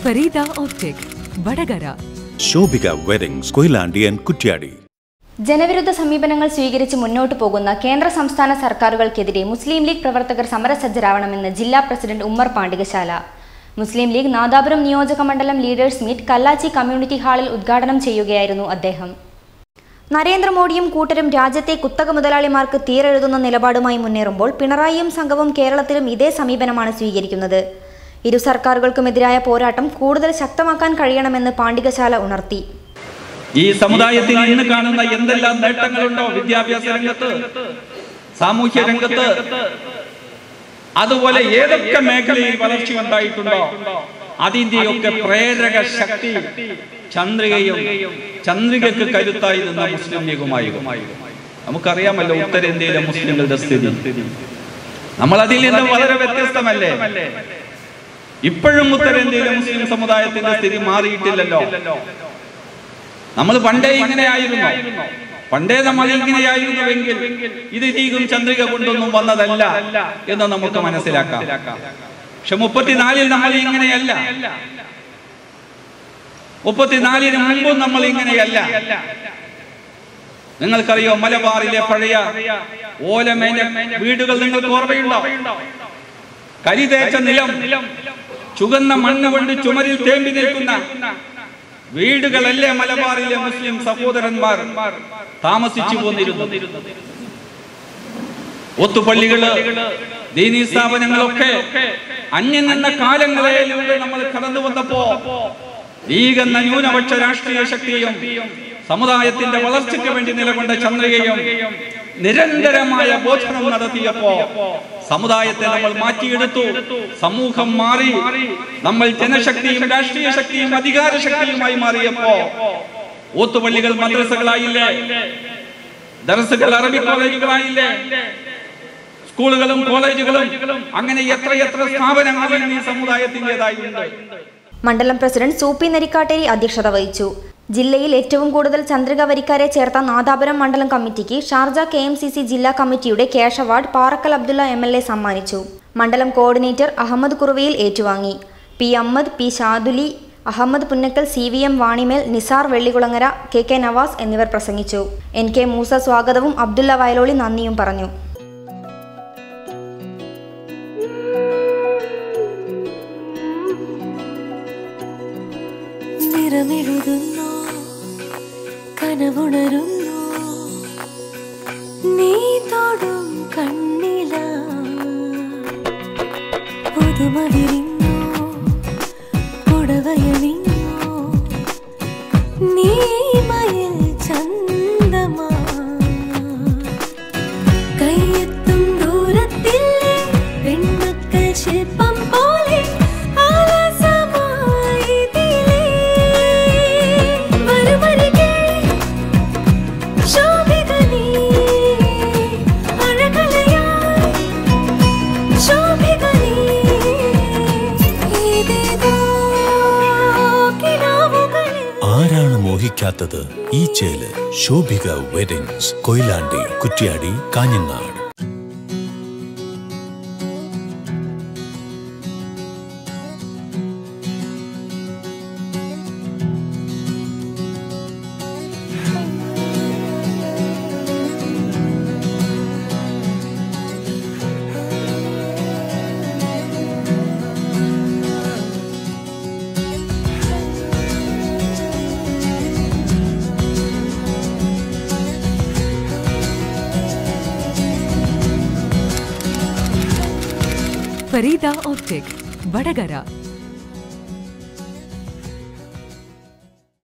Farida optic Vadakara Shobhika weddings Koyilandy and Kuttiadi ജനവിരുദ്ധ സമീപനങ്ങൾ സ്വീകരിച്ച് മുന്നോട്ടു പോകുന്ന കേന്ദ്ര സംസ്ഥാന സർക്കാരുകൾക്കെതിരെ മുസ്ലിം ലീഗ് പ്രവർത്തകർ സമരസജ്ജരാവണമെന്ന് ജില്ലാ പ്രസിഡന്റ് ഉമ്മർ പാണ്ടികശാല മുസ്ലിം ലീഗ് നാദാപുരം നിയോജക മണ്ഡലം ലീഡേഴ്സ് മീറ്റ് കല്ലാച്ചി കമ്മ്യൂണിറ്റി ഹാളിൽ ഉദ്ഘാടനം ചെയ്യുകയായിരുന്നു അദ്ദേഹം നരേന്ദ്രമോദിയും കൂട്ടരും രാജ്യത്തെ കുത്തക മുതലാളിമാർക്ക് തീരെഴുതുന്ന നിലപാടുമായി മുന്നേറുമ്പോൾ പിണറായിയും സംഘവും കേരളത്തിലും ഇതേ സമീപനമാണ് സ്വീകരിക്കുന്നത് ഇരു സർക്കാരുകൾക്കുമെതിരായ പോരാട്ടം കൂടുതൽ ശക്തമാക്കാൻ കഴിയണമെന്ന് പാണ്ടികശാല ഉണർത്തി ഈ സമുദായത്തിന് ഇന്ന് കാണുന്ന എന്തെല്ലാം നേട്ടങ്ങളുണ്ടോ വിദ്യാഭ്യാസ രംഗത്ത് സാമൂഹ്യ രംഗത്ത് അതുപോലെ ഏതൊക്കെ മേഖലയിൽ വളർച്ച ഉണ്ടായിട്ടുണ്ടോ അതിന്റെയൊക്കെ പ്രേരക ശക്തി ചന്ദ്രികയും ചന്ദ്രികക്ക് കരുത്തായി നിന്ന മുസ്ലിം ലീഗുമായിരുന്നു നമുക്കറിയാമല്ലോ ഉത്തരേന്ത്യയിലെ മുസ്ലിങ്ങളുടെ സ്ഥിതി നമ്മൾ അതിൽ നിന്ന് വളരെ വ്യത്യസ്തമല്ലേ ഇപ്പോഴും ഉത്തരേന്ത്യയിലെ മുസ്ലിം സമുദായത്തിന്റെ സ്ഥിതി മാറിയിട്ടില്ലല്ലോ നമ്മൾ പണ്ടേ ഇങ്ങനെയായിരുന്നു പണ്ടേ നമ്മൾ ഇങ്ങനെയായിരുന്നുവെങ്കിൽ ഇത് ലീഗും ചന്ദ്രിക കൊണ്ടൊന്നും വന്നതല്ല എന്ന് നമുക്ക് മനസ്സിലാക്കാം പക്ഷെ മുപ്പത്തിനാലിൽ നമ്മൾ ഇങ്ങനെയല്ല മുപ്പത്തിനാലിന് മുമ്പും നമ്മൾ ഇങ്ങനെയല്ല നിങ്ങൾക്കറിയോ മലബാറിലെ പഴയ ഓലമേഞ്ഞ വീടുകൾ നിങ്ങൾക്ക് ഓർമ്മയുണ്ടോ കരിതേച്ച നിലം ചുവന്ന മണ്ണ് കൊണ്ട് ചുമരിൽ തേമ്പി നിൽക്കുന്ന വീടുകളല്ലേ മലബാറിലെ മുസ്ലിം സഹോദരന്മാർ താമസിച്ചു പോന്നിരുന്നു ഒത്തുപള്ളികള് ദീനീ സ്ഥാപനങ്ങളൊക്കെ അന്യം നിന്ന കാലങ്ങളിലൂടെ നമ്മൾ കടന്നു വന്നപ്പോ ലീഗ് എന്ന ന്യൂനപക്ഷ രാഷ്ട്രീയ ശക്തിയും സമുദായത്തിന്റെ വളർച്ചയ്ക്ക് വേണ്ടി നിലകൊണ്ട ചന്ദ്രികയും നിരന്തരമായ ബോധനം നടത്തിയപ്പോ സമുദായത്തെ നമ്മൾ മാറ്റിയെടുത്തു സമൂഹം മാറി നമ്മൾ ജനശക്തിയും രാഷ്ട്രീയ ശക്തിയും അധികാര ശക്തിയുമായി മാറിയപ്പോ ഓത്തുപള്ളികൾ മദ്രസകളായില്ലേ ദർസുകൾ അറബി കോളേജുകളായില്ലേ സ്കൂളുകളും കോളേജുകളും അങ്ങനെ എത്ര എത്ര സ്ഥാപനങ്ങൾ ഈ സമുദായത്തിൻ്റെതായിട്ടുണ്ട് മണ്ഡലം പ്രസിഡന്റ് സൂപ്പി നരിക്കാട്ടേരി അധ്യക്ഷത വഹിച്ചു ജില്ലയിൽ ഏറ്റവും കൂടുതൽ ചന്ദ്രിക വരിക്കാരെ ചേർത്ത നാദാപുരം മണ്ഡലം കമ്മിറ്റിക്ക് Sharjah K M C C ജില്ലാ കമ്മിറ്റിയുടെ cash award Parakkal Abdulla M L A സമ്മാനിച്ചു മണ്ഡലം കോർഡിനേറ്റർ അഹമ്മദ് കുറുവയിൽ ഏറ്റുവാങ്ങി P Ahammed P Shaduli Ahammed Punnakkal C V M Vanimel Nisar Vellikulangara K K Navas എന്നിവർ പ്രസംഗിച്ചു എൻ കെ മൂസ സ്വാഗതവും അബ്ദുള്ള വയലോളി നന്ദിയും പറഞ്ഞു നിറമെഴുതുന്നു കനവുണരുന്നു നീ തൊടും കണ്ണില പുതുമ വിരിഞ്ഞു പുടവയണിഞ്ഞു നീ മയിൽ ചന്തമാ കയ്യെത്തും ദൂരത്തിൽ പെൺമക്കൾ ശില്പം പോലെ ആലസമായി ഇതിലേ വരുമരികെ ശോഭികനീ അഴകലയായി ശോഭികനീ ഇതേതോ കിനാവുകളിൽ ആരാണ് മോഹിക്കാത്തത് ഈ ചേല് ശോഭിക വെഡിങ്സ് കൊയിലാണ്ടി കുറ്റ്യാടി കാഞ്ഞങ്ങാട് ഫരീദ ഓപ്റ്റിക് വടകര